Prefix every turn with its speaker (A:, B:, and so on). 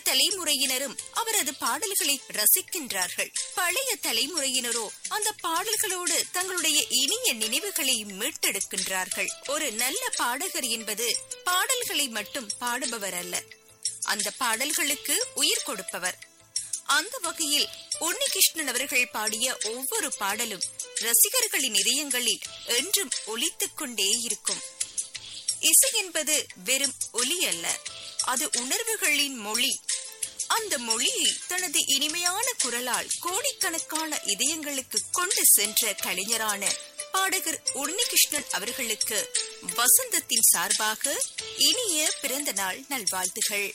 A: தலைமுறையினரும் அவரது பாடல்களை ரசிக்கின்றார்கள் பழைய தலைமுறையினரோ அந்த பாடல்களோடு தங்களுடைய இனிய நினைவுகளை மீட்டெடுக்கின்றார்கள் ஒரு நல்ல பாடகர் என்பது பாடல்களை மட்டும் பாடுபவர் அல்ல அந்த பாடல்களுக்கு உயிர் கொடுப்பவர் அந்த வகையில் உன்னிகிருஷ்ணன் அவர்கள் பாடிய ஒவ்வொரு பாடலும் ரசிகர்களின் இதயங்களில் என்றும் ஒலித்துக் கொண்டே இருக்கும் இசை என்பது வெறும் ஒலி அல்ல அது உணர்வுகளின் மொழி அந்த மொழியை தனது இனிமையான குரலால் கோடிக்கணக்கான இதயங்களுக்கு கொண்டு சென்ற கலைஞரான பாடகர் உன்னிகிருஷ்ணன் அவர்களுக்கு வசந்தத்தின் சார்பாக இனிய பிறந்த நாள் நல்வாழ்த்துகள்